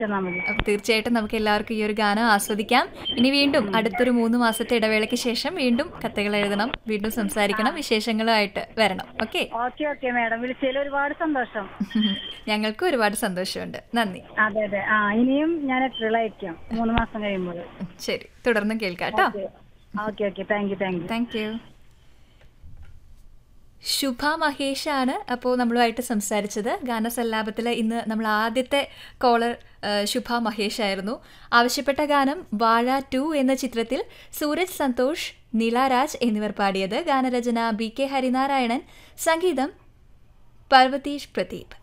തന്നാൽ മതി അപ്പൊ തീർച്ചയായിട്ടും നമുക്ക് എല്ലാവർക്കും ഈ ഒരു ഗാനം ആസ്വദിക്കാം ഇനി വീണ്ടും അടുത്തൊരു മൂന്ന് മാസത്തെ ഇടവേളയ്ക്ക് ശേഷം വീണ്ടും കത്തുകൾ എഴുതണം വീണ്ടും സംസാരിക്കണം വിശേഷങ്ങളുമായിട്ട് വരണം ഓക്കെ ഓക്കെ ഓക്കെ മാഡം വിളിച്ചതിൽ ഒരുപാട് സന്തോഷം ഞങ്ങൾക്കും ഒരുപാട് സന്തോഷമുണ്ട് നന്ദി അതെ അതെ ആ ഇനിയും ഞാൻ എത്രയിലായിരിക്കാം മൂന്ന് മാസം കഴിയുമ്പോൾ ശരി തുടർന്നും കേൾക്കാം കേട്ടോ okay okay thank you thank you thank you Shubha മഹേഷാണ് അപ്പോൾ നമ്മളുമായിട്ട് സംസാരിച്ചത് ഗാനസല്ലാപത്തിൽ ഇന്ന് നമ്മൾ ആദ്യത്തെ കോളർ ശുഭ മഹേഷ് ആയിരുന്നു ആവശ്യപ്പെട്ട ഗാനം വാഴ ടു എന്ന ചിത്രത്തിൽ സൂരജ് സന്തോഷ് നീലാരാജ് എന്നിവർ പാടിയത് ഗാനരചന ബി കെ ഹരിനാരായണൻ സംഗീതം പർവതീഷ് പ്രദീപ്